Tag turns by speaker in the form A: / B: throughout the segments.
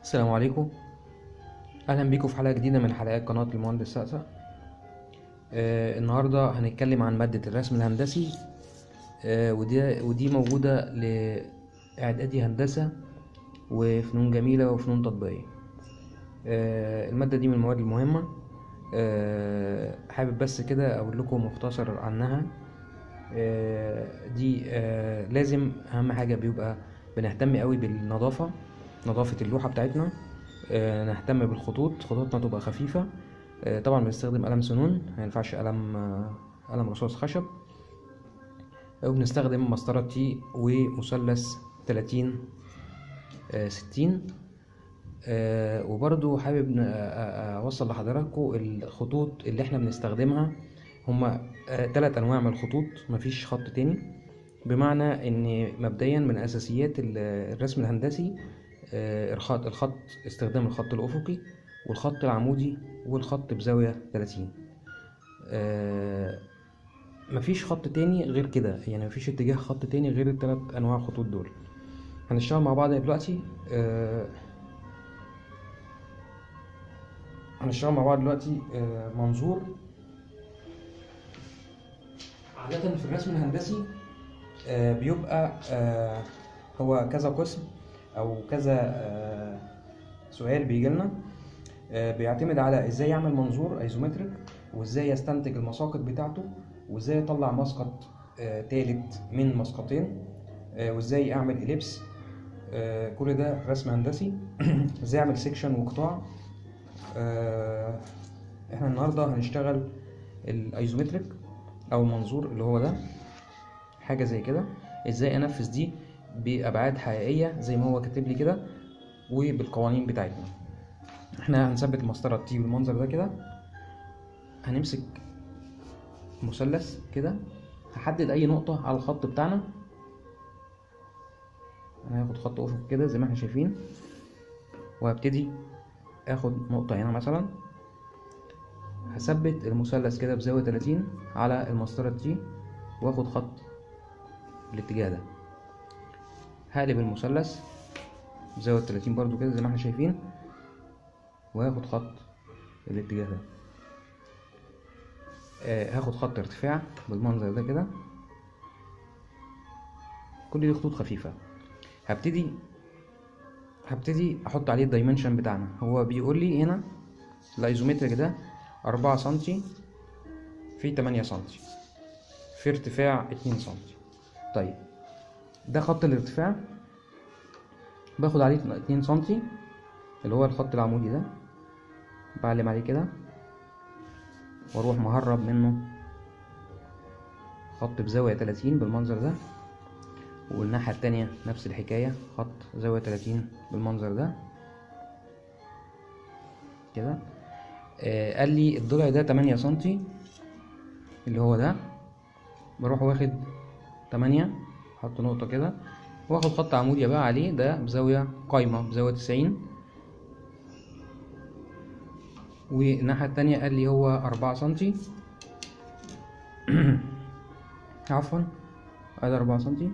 A: السلام عليكم اهلا بيكم في حلقه جديده من حلقات قناه المهندس سقسة آه النهارده هنتكلم عن ماده الرسم الهندسي آه ودي ودي موجوده لاعدادي هندسه وفنون جميله وفنون تطبيقيه آه الماده دي من المواد المهمه آه حابب بس كده اقول لكم مختصر عنها آه دي آه لازم اهم حاجه بيبقى بنهتم قوي بالنظافه نظافة اللوحة بتاعتنا آه، نهتم بالخطوط خطوطنا تبقى خفيفة آه، طبعا بنستخدم قلم سنون مينفعش قلم آه، قلم رصاص خشب وبنستخدم مسطرة تي ومثلث تلاتين ستين وبرضو حابب ن- آه، آه، أوصل لحضراتكم الخطوط اللي احنا بنستخدمها هما آه، تلات أنواع من الخطوط مفيش خط تاني بمعنى ان مبدئيا من اساسيات ال- الرسم الهندسي آه، الخط الخط استخدام الخط الافقي والخط العمودي والخط بزاويه 30 آه، مفيش خط تاني غير كده يعني مفيش اتجاه خط تاني غير التلات انواع الخطوط دول هنشتغل مع بعض دلوقتي آه، هنشتغل مع بعض دلوقتي آه، منظور عادة في الرسم الهندسي آه، بيبقى آه، هو كذا قسم او كذا آه، سؤال بيجي لنا بيعتمد على ازاي يعمل منظور ايزومتريك وازاي يستنتج المساقط بتاعته وازاي يطلع مسقط آه، تالت من مسقطين آه، وازاي اعمل اليبس آه، كل ده رسم هندسي ازاي اعمل سيكشن وقطاع آه، احنا النهارده هنشتغل الايزومتريك او المنظور اللي هو ده حاجه زي كده ازاي انفذ دي بابعاد حقيقيه زي ما هو كاتب لي كده وبالقوانين بتاعتنا احنا هنثبت المسطره تي بالمنظر ده كده هنمسك مثلث كده هحدد اي نقطه على الخط بتاعنا انا هاخد خط افق كده زي ما احنا شايفين وهبتدي اخد نقطه هنا مثلا هثبت المثلث كده بزاويه 30 على المسطره تي واخد خط الاتجاه ده هقلب المثلث بزاوية 30 برضو كده زي ما احنا شايفين وهاخد خط الاتجاه ده آه هاخد خط ارتفاع بالمنظر ده كده كل دي خطوط خفيفة هبتدي هبتدي احط عليه الدايمنشن بتاعنا هو بيقول لي هنا الايزومتريك ده أربعة سنتي في تمانية سنتي في ارتفاع اتنين سنتي طيب ده خط الارتفاع باخد عليه اتنين سنتي اللي هو الخط العمودي ده بعلم عليه كده واروح مهرب منه خط بزاوية تلاتين بالمنظر ده والناحية التانية نفس الحكاية خط زاوية تلاتين بالمنظر ده كده آه قال لي الضلع ده تمانية سنتي اللي هو ده بروح واخد تمانية احط نقطة كده واخد خط عمودي بقى عليه ده بزاوية قايمة بزاوية تسعين والناحية التانية قال لي هو أربعة سنتي عفوا ادي أربعة سنتي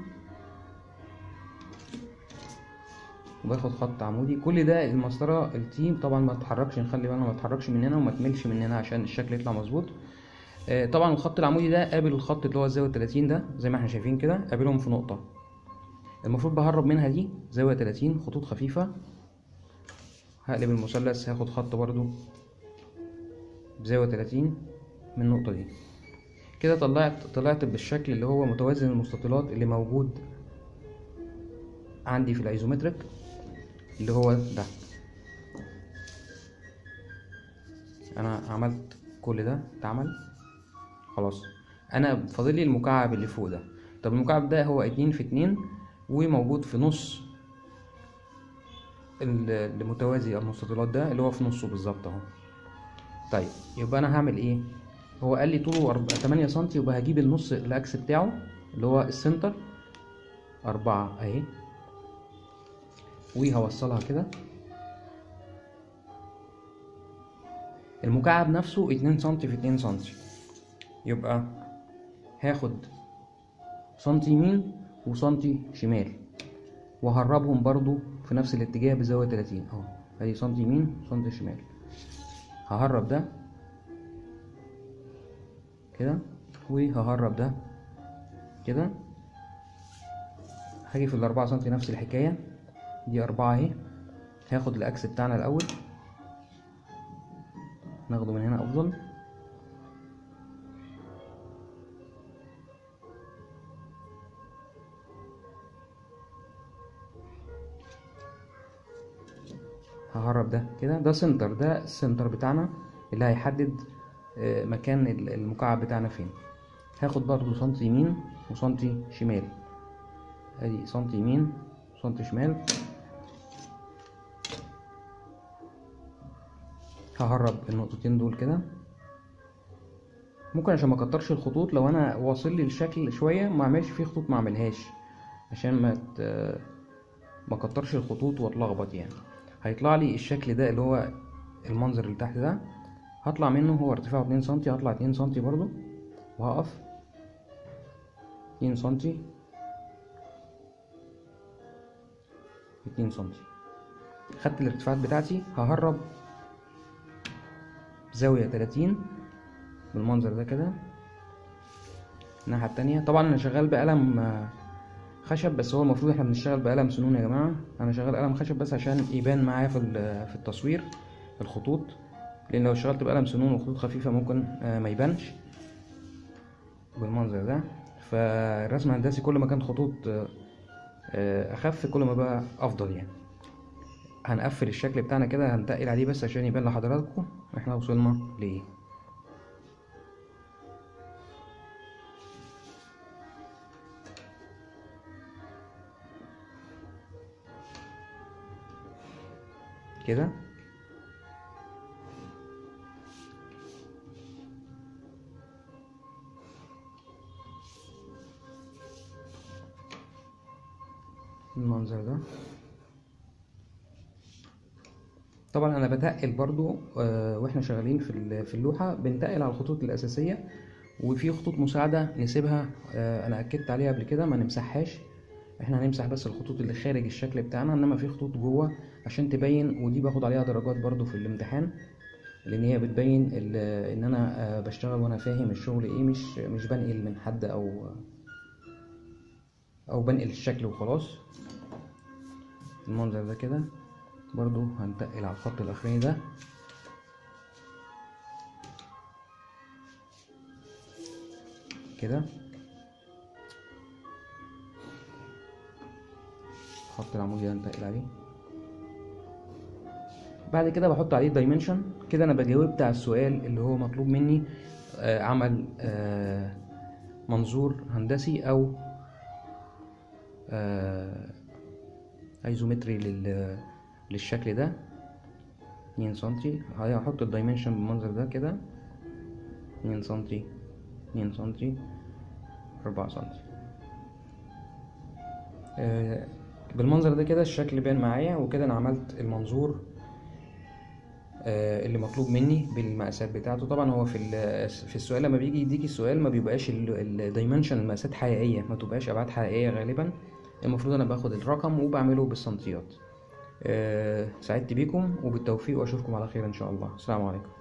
A: وباخد خط عمودي كل ده المسطرة التيم طبعا ما تتحركش نخلي بالنا ما تتحركش مننا وما تملش مننا عشان الشكل يطلع مظبوط آه، طبعا الخط العمودي ده قابل الخط اللي هو الزاوية 30 ده زي ما احنا شايفين كده قابلهم في نقطة المفروض بهرب منها دي زاوية 30 خطوط خفيفة هقلب المثلث هاخد خط برضو بزاوية 30 من النقطة دي كده طلعت طلعت بالشكل اللي هو متوازن المستطيلات اللي موجود عندي في الايزومتريك اللي هو ده انا عملت كل ده اتعمل خلاص انا فاضل لي المكعب اللي فوق ده طب المكعب ده هو اتنين في اتنين وموجود في نص ال- المتوازي المستطيلات ده اللي هو في نصه بالظبط اهو طيب يبقى انا هعمل ايه هو قال لي طوله أرب- 8 سنتي يبقى هجيب النص الاكس بتاعه اللي هو السنتر أربعة اهي وهوصلها كده المكعب نفسه اتنين سنتي في اتنين سنتي يبقى هاخد سنتي يمين وسنتي شمال وهربهم برضو في نفس الاتجاه بزاوية 30 اهو ادي سنتي يمين سنتي شمال ههرب ده كده وههرب ده كده هاجي في الأربعة سنتي نفس الحكاية دي أربعة اهي هاخد الأكس بتاعنا الأول ناخده من هنا أفضل ههرب ده كده ده سنتر ده السنتر بتاعنا اللي هيحدد آه، مكان ال- المكعب بتاعنا فين هاخد برضو سنتي يمين وسنتي شمال ادي سنتي يمين وسنتي شمال ههرب النقطتين دول كده ممكن عشان ما اكترش الخطوط لو انا واصل لي الشكل شويه ما اعملش فيه خطوط ما اعملهاش عشان ما ت... ما اكترش الخطوط واتلخبط يعني هيطلع لي الشكل ده اللي هو المنظر اللي تحت ده هطلع منه هو ارتفاعه 2 سنتي هطلع 2 سنتي برضو وهقف 2 سنتي 2 سنتي خدت الارتفاعات بتاعتي ههرب زاوية 30 بالمنظر ده كده الناحية التانية طبعا انا شغال بقلم آه، خشب بس هو المفروض احنا بنشتغل بقلم سنون يا جماعة انا شغال قلم خشب بس عشان يبان معايا في ال- في التصوير الخطوط لان لو اشتغلت بقلم سنون وخطوط خفيفة ممكن آه، ما يبانش بالمنظر ده فالرسم الهندسي كل ما كانت خطوط آه، آه، اخف كل ما بقى افضل يعني هنقفل الشكل بتاعنا كده هنتقل عليه بس عشان يبان لحضراتكم احنا وصلنا لايه كده المنظر ده طبعا انا بتقل برضو آه، واحنا شغالين في ال- في اللوحه بنتقل على الخطوط الاساسيه وفي خطوط مساعده نسيبها آه، انا اكدت عليها قبل كده ما نمسحهاش احنا هنمسح بس الخطوط اللي خارج الشكل بتاعنا انما في خطوط جوه عشان تبين ودي باخد عليها درجات برضو في الامتحان لان هي بتبين ال- ان انا آه، بشتغل وانا فاهم الشغل ايه مش مش بنقل من حد او او بنقل الشكل وخلاص المنظر ده كده برضو هنتقل على الخط الاخراني ده كده الخط العمودي ده هنتقل عليه بعد كده بحط عليه الدايمنشن كده انا بجاوبت على السؤال اللي هو مطلوب مني آه، عمل آه، منظور هندسي او آه، ايزومتري لل للشكل ده اتنين سنتي هحط الدايمنشن بالمنظر ده كده اتنين سنتي اتنين سنتي أربعة سنتي آه، بالمنظر ده كده الشكل بان معايا وكده انا عملت المنظور آه، اللي مطلوب مني بالمقاسات بتاعته طبعا هو في ال- في السؤال لما بيجي يديك السؤال ما بيبقاش الدايمنشن المقاسات حقيقيه ما تبقاش ابعاد حقيقيه غالبا المفروض انا باخد الرقم وبعمله بالسنتيات آه، سعدت بيكم وبالتوفيق واشوفكم على خير ان شاء الله السلام عليكم